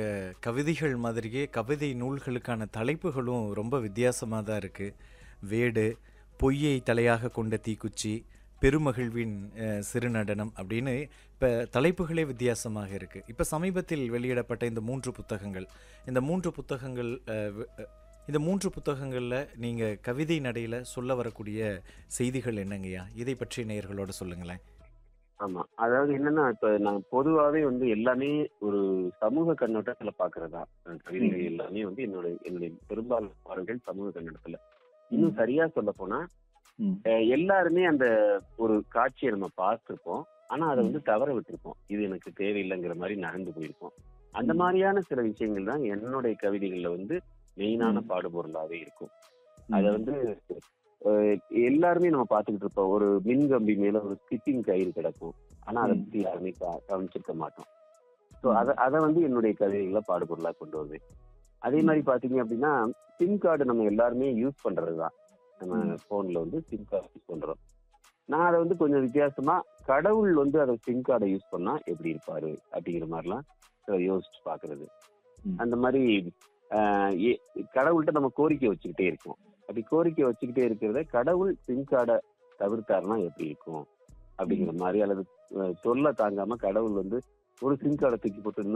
கவிதைகள் மாதிரியே கவிதை நூல்களுக்கான தலைப்புகளும் ரொம்ப வித்தியாசமாக தான் இருக்குது வேடு பொய்யை தலையாக கொண்ட தீக்குச்சி பெருமகிழ்வின் அஹ், சிறுநடனம் அப்படின்னு இப்போ தலைப்புகளே வித்தியாசமாக இருக்குது இப்போ சமீபத்தில் வெளியிடப்பட்ட இந்த மூன்று புத்தகங்கள் இந்த மூன்று புத்தகங்கள் அஹ், வ- அஹ், இந்த மூன்று புத்தகங்களில் நீங்கள் கவிதை நடையில் சொல்ல வரக்கூடிய செய்திகள் என்னங்கய்யா இதை பற்றி நேயர்களோட சொல்லுங்களேன் ஆமா அதாவது என்னன்னா இப்ப நான் பொதுவாவே வந்து எல்லாமே ஒரு சமூக கண்ணோட்டத்துல பாக்குறதா அஹ் கவிதைகள் ம். எல்லாமே வந்து என்னோட என்னுடைய பெரும்பாலான பாடல்கள் சமூக கண்ணோட்டத்துல இன்னும் சரியா சொல்ல போனா ம். அஹ் எல்லாருமே அந்த ஒரு காட்சியை நம்ம பார்த்திருப்போம் ஆனா அதை வந்து தவற விட்டிருப்போம் இது எனக்கு தேவையில்லைங்கிற மாதிரி நடந்து போயிருப்போம் அந்த ம். மாதிரியான சில விஷயங்கள் தான் என்னுடைய கவிதைகள்ல வந்து மெயினான ம். பாடுபொருளாவே இருக்கும் ம். அத வந்து அஹ், எல்லாருமே நம்ம பார்த்துக்கிட்டு இருப்போம் ஒரு மின்கம்பி மேல ஒரு ஸ்கிப்பிங் கயிறு கிடக்கும் ஆனா அதை ம். பத்தி யாருமே க- கவனிச்சிருக்க மாட்டோம் ஸோ ம். அதை அதை வந்து என்னுடைய கவிதைகளை பாடுபொருளா கொண்டு வருவேன் அதே மாதிரி பாத்தீங்க அப்படின்னா சிம் கார்டு நம்ம எல்லாருமே யூஸ் பண்றதுதான் நம்ம ம். போன்ல வந்து சிம் கார்டு யூஸ் பண்றோம் நான் அதை வந்து கொஞ்சம் வித்தியாசமா கடவுள் வந்து அதை சிம் கார்டை யூஸ் பண்ணா எப்படி இருப்பாரு அப்படிங்கிற மாதிரிலாம் சில யோசிச்சு பாக்குறது ம். அந்த மாதிரி ஆஹ், ஏ- கடவுள்கிட்ட நம்ம கோரிக்கை வச்சுக்கிட்டே இருக்கோம் அப்படி கோரிக்கை வச்சுக்கிட்டே இருக்கிறத கடவுள் சிம் கார்டை தவிர்த்தாருன்னா எப்படி இருக்கும் அப்படிங்கிற மாதிரி அல்லது அஹ், சொல்ல தாங்காம கடவுள் வந்து ஒரு சிம் கார்டை தூக்கி போட்டு இன்னும்